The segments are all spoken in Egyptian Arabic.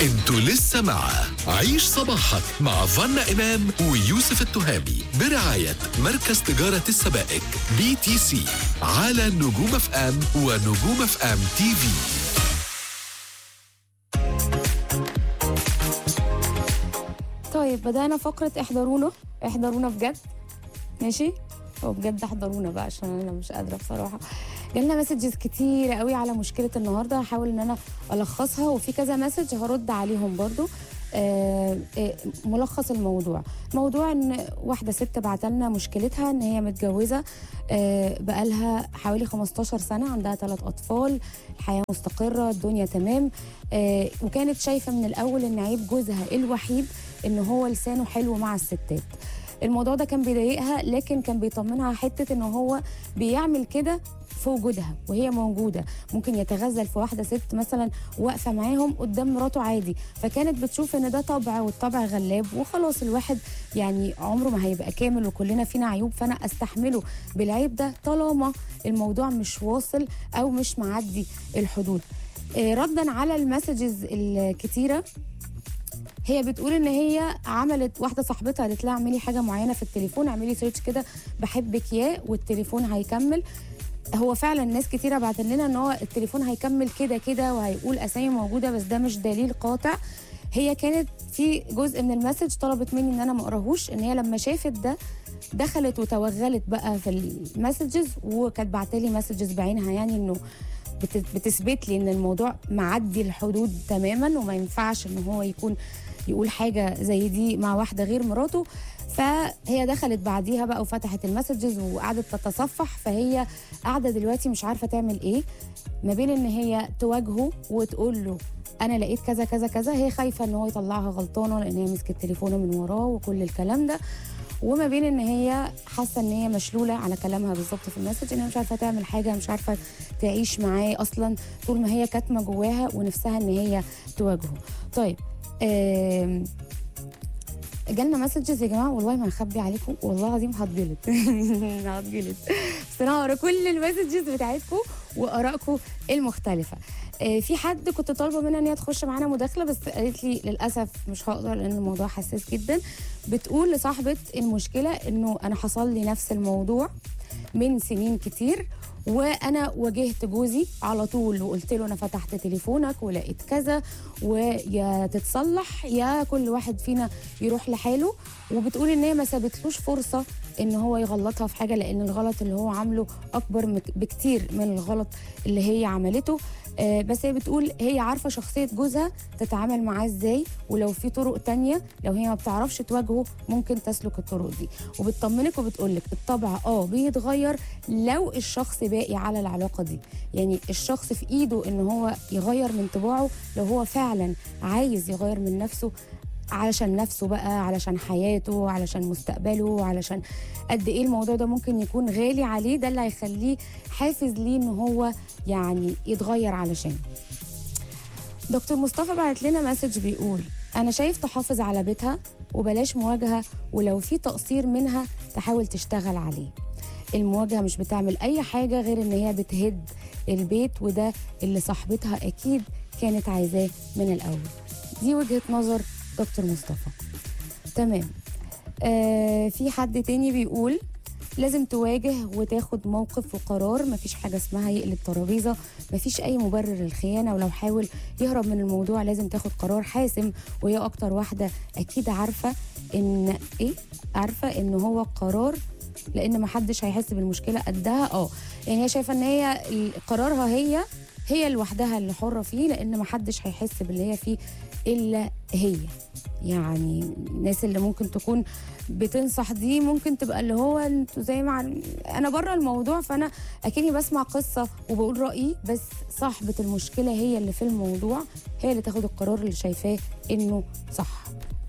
انتوا لسه مع عيش صباحك مع فنا إمام ويوسف التهامي برعاية مركز تجارة السبائك بي تي سي على نجوم اف ام ونجوم اف ام تي في طيب بدأنا فقرة احضرونا احضرونا بجد ماشي هو بجد احضرونا بقى عشان انا مش قادرة بصراحة جالنا مسجز كتير قوي على مشكلة النهاردة هحاول ان انا الخصها وفي كذا مسج هرد عليهم برضو آه، آه، ملخص الموضوع موضوع ان واحدة ست بعتلنا مشكلتها ان هي متجوزة آه، بقالها حوالي 15 سنة عندها ثلاث أطفال الحياة مستقرة الدنيا تمام آه، وكانت شايفة من الأول ان عيب جوزها الوحيد ان هو لسانه حلو مع الستات الموضوع ده كان بيضايقها لكن كان بيطمنها حته ان هو بيعمل كده في وجودها وهي موجوده ممكن يتغزل في واحده ست مثلا واقفه معاهم قدام مراته عادي فكانت بتشوف ان ده طبع والطبع غلاب وخلاص الواحد يعني عمره ما هيبقى كامل وكلنا فينا عيوب فانا استحمله بالعيب ده طالما الموضوع مش واصل او مش معدي الحدود آه، ردا على المسجز الكتيره هي بتقول ان هي عملت واحده صاحبتها قالت لها اعملي حاجه معينه في التليفون اعملي سيرش كده بحبك يا والتليفون هيكمل هو فعلا ناس كتيره بعتت لنا ان هو التليفون هيكمل كده كده وهيقول اسامي موجوده بس ده مش دليل قاطع هي كانت في جزء من المسج طلبت مني ان انا ما اقراهوش ان هي لما شافت ده دخلت وتوغلت بقى في المسجز وكانت بعتلي مسجز بعينها يعني انه بت- بتثبت لي ان الموضوع معدي الحدود تماما وما ينفعش ان هو يكون يقول حاجه زي دي مع واحده غير مراته فهي دخلت بعديها بقى وفتحت المسجز وقعدت تتصفح فهي قاعده دلوقتي مش عارفه تعمل ايه ما بين ان هي تواجهه وتقول له انا لقيت كذا كذا كذا هي خايفه ان هو يطلعها غلطانه لان هي مسكت تليفونه من وراه وكل الكلام ده وما بين ان هي حاسه ان هي مشلوله على كلامها بالظبط في المسج ان هي مش عارفه تعمل حاجه مش عارفه تعيش معاه اصلا طول ما هي كاتمه جواها ونفسها ان هي تواجهه طيب آم، جالنا مسجز يا جماعه والله ما هخبي عليكم والله العظيم هتجلط هتجلط بس انا هقرا كل المسجز بتاعتكم وارائكم المختلفه آه، في حد كنت طالبه منها ان هي تخش معانا مداخله بس قالت لي للاسف مش هقدر لان الموضوع حساس جدا بتقول لصاحبه المشكله انه انا حصل لي نفس الموضوع من سنين كتير وانا واجهت جوزي على طول وقلت له انا فتحت تليفونك ولقيت كذا ويا تتصلح يا كل واحد فينا يروح لحاله وبتقول ان هي ما سابتلوش فرصه ان هو يغلطها في حاجه لان الغلط اللي هو عامله اكبر مك- بكتير من الغلط اللي هي عملته آه، بس هي بتقول هي عارفه شخصيه جوزها تتعامل معاه ازاي ولو في طرق تانية لو هي ما بتعرفش تواجهه ممكن تسلك الطرق دي وبتطمنك وبتقولك الطبع اه بيتغير لو الشخص باقي على العلاقه دي يعني الشخص في ايده ان هو يغير من طباعه لو هو فعلا عايز يغير من نفسه علشان نفسه بقى علشان حياته علشان مستقبله علشان قد ايه الموضوع ده ممكن يكون غالي عليه ده اللي هيخليه حافز ليه ان هو يعني يتغير علشان دكتور مصطفى بعت لنا مسج بيقول انا شايف تحافظ على بيتها وبلاش مواجهه ولو في تقصير منها تحاول تشتغل عليه المواجهه مش بتعمل اي حاجه غير ان هي بتهد البيت وده اللي صاحبتها اكيد كانت عايزاه من الاول دي وجهه نظر دكتور مصطفى تمام آه في حد تاني بيقول لازم تواجه وتاخد موقف وقرار مفيش حاجة اسمها يقلب ترابيزة مفيش أي مبرر للخيانة ولو حاول يهرب من الموضوع لازم تاخد قرار حاسم وهي أكتر واحدة أكيد عارفة إن إيه عارفة إن هو قرار لأن محدش هيحس بالمشكلة قدها اه يعني هي شايفة إن هي ال- قرارها هي هي لوحدها اللي حرة فيه لأن محدش هيحس باللي هي فيه إلا هي يعني الناس اللي ممكن تكون بتنصح دي ممكن تبقى اللي هو انتوا زي ما عن- انا بره الموضوع فانا اكني بسمع قصه وبقول رايي بس صاحبه المشكله هي اللي في الموضوع هي اللي تاخد القرار اللي شايفاه انه صح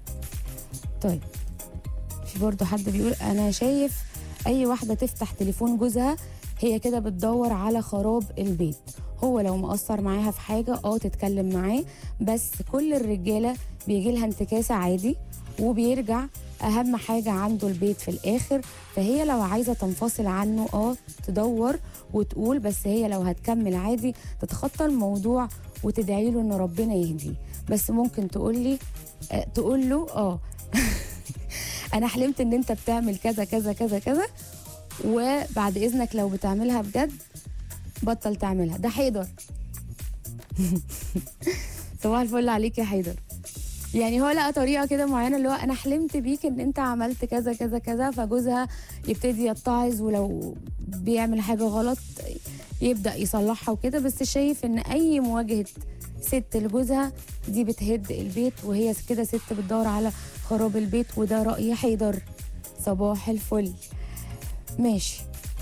طيب في برضه حد بيقول انا شايف اي واحده تفتح تليفون جوزها هي كده بتدور على خراب البيت هو لو مقصر معاها في حاجه اه تتكلم معاه بس كل الرجاله بيجي لها انتكاسه عادي وبيرجع اهم حاجه عنده البيت في الاخر فهي لو عايزه تنفصل عنه اه تدور وتقول بس هي لو هتكمل عادي تتخطى الموضوع وتدعي له ان ربنا يهديه بس ممكن تقول لي آه تقول له اه انا حلمت ان انت بتعمل كذا كذا كذا كذا وبعد اذنك لو بتعملها بجد بطل تعملها ده حيدر صباح الفل عليك يا حيدر يعني هو لقى طريقه كده معينه اللي هو انا حلمت بيك ان انت عملت كذا كذا كذا فجوزها يبتدي يتعظ ولو بيعمل حاجه غلط يبدا يصلحها وكده بس شايف ان اي مواجهه ست لجوزها دي بتهد البيت وهي كده ست بتدور على خراب البيت وده راي حيدر صباح الفل ماشي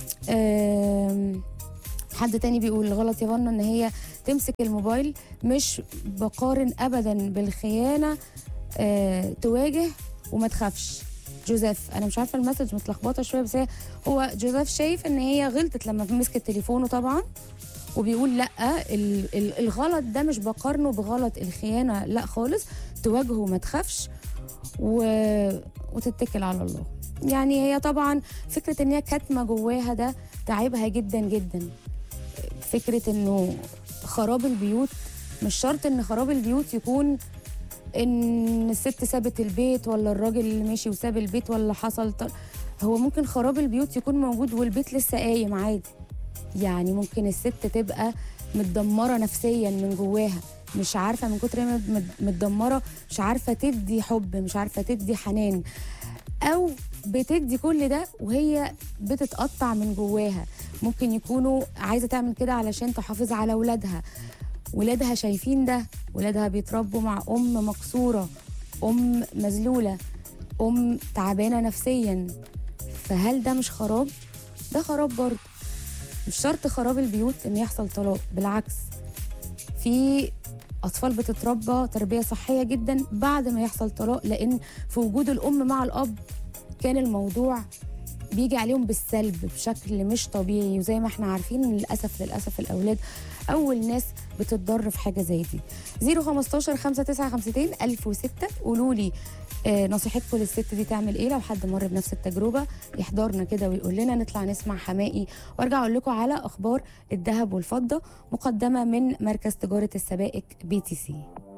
أم... حد تاني بيقول الغلط يا فنا ان هي تمسك الموبايل مش بقارن ابدا بالخيانه أه... تواجه وما تخافش جوزيف انا مش عارفه المسج متلخبطه شويه بس هي هو جوزيف شايف ان هي غلطت لما مسكت تليفونه طبعا وبيقول لا ال- ال- الغلط ده مش بقارنه بغلط الخيانه لا خالص تواجهه وما تخافش و... وتتكل على الله يعني هي طبعا فكره ان هي كاتمه جواها ده تعبها جدا جدا فكره انه خراب البيوت مش شرط ان خراب البيوت يكون ان الست سابت البيت ولا الراجل اللي مشي وساب البيت ولا حصل طل... هو ممكن خراب البيوت يكون موجود والبيت لسه قايم عادي يعني ممكن الست تبقى متدمره نفسيا من جواها مش عارفه من كتر ما هي مت- متدمره مش عارفه تدي حب مش عارفه تدي حنان او بتدي كل ده وهي بتتقطع من جواها ممكن يكونوا عايزه تعمل كده علشان تحافظ على اولادها ولادها شايفين ده ولادها بيتربوا مع ام مكسوره ام مذلوله ام تعبانه نفسيا فهل ده مش خراب ده خراب برضه مش شرط خراب البيوت ان يحصل طلاق بالعكس في اطفال بتتربى تربيه صحيه جدا بعد ما يحصل طلاق لان في وجود الام مع الاب كان الموضوع بيجي عليهم بالسلب بشكل مش طبيعي وزي ما احنا عارفين للاسف للاسف الاولاد اول ناس بتتضر في حاجه زي دي 015 5952 1006 قولوا لي آه، نصيحتكم للست دي تعمل ايه لو حد مر بنفس التجربه يحضرنا كده ويقول لنا نطلع نسمع حمائي وارجع اقول لكم على اخبار الذهب والفضه مقدمه من مركز تجاره السبائك بي تي سي